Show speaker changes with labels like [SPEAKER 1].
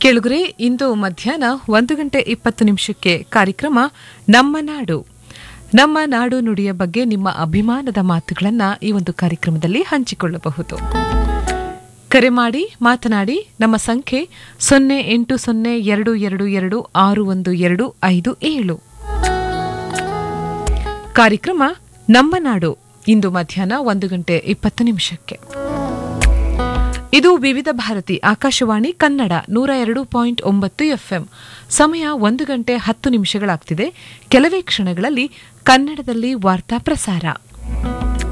[SPEAKER 1] ಕೇಳುಗರೆ ಇಂದು ಮಧ್ಯಾಹ್ನ ಒಂದು ಗಂಟೆ ಇಪ್ಪತ್ತು ನಿಮಿಷಕ್ಕೆ ಕಾರ್ಯಕ್ರಮ ನಮ್ಮ ನಾಡು ನಮ್ಮ ನಾಡು ನುಡಿಯ ಬಗ್ಗೆ ನಿಮ್ಮ ಅಭಿಮಾನದ ಮಾತುಗಳನ್ನ ಈ ಒಂದು ಕಾರ್ಯಕ್ರಮದಲ್ಲಿ ಹಂಚಿಕೊಳ್ಳಬಹುದು ಕರೆ ಮಾಡಿ ಮಾತನಾಡಿ ನಮ್ಮ ಸಂಖ್ಯೆ ಸೊನ್ನೆ ಎಂಟು ಸೊನ್ನೆ ಎರಡು ಎರಡು ಎರಡು ಆರು ಒಂದು ಎರಡು ಐದು ಏಳು ಕಾರ್ಯಕ್ರಮ ನಮ್ಮ ನಾಡು ಇಂದು ಮಧ್ಯಾಹ್ನ ಒಂದು ಗಂಟೆ ಇಪ್ಪತ್ತು ನಿಮಿಷಕ್ಕೆ ಇದು ವಿವಿಧ ಭಾರತಿ ಆಕಾಶವಾಣಿ ಕನ್ನಡ ನೂರ ಎರಡು ಪಾಯಿಂಟ್ ಒಂಬತ್ತು ಎಫ್ಎಂ ಸಮಯ ಒಂದು ಗಂಟೆ ಹತ್ತು ನಿಮಿಷಗಳಾಗ್ತಿದೆ ಕೆಲವೇ ಕ್ಷಣಗಳಲ್ಲಿ ಕನ್ನಡದಲ್ಲಿ ವಾರ್ತಾ ಪ್ರಸಾರ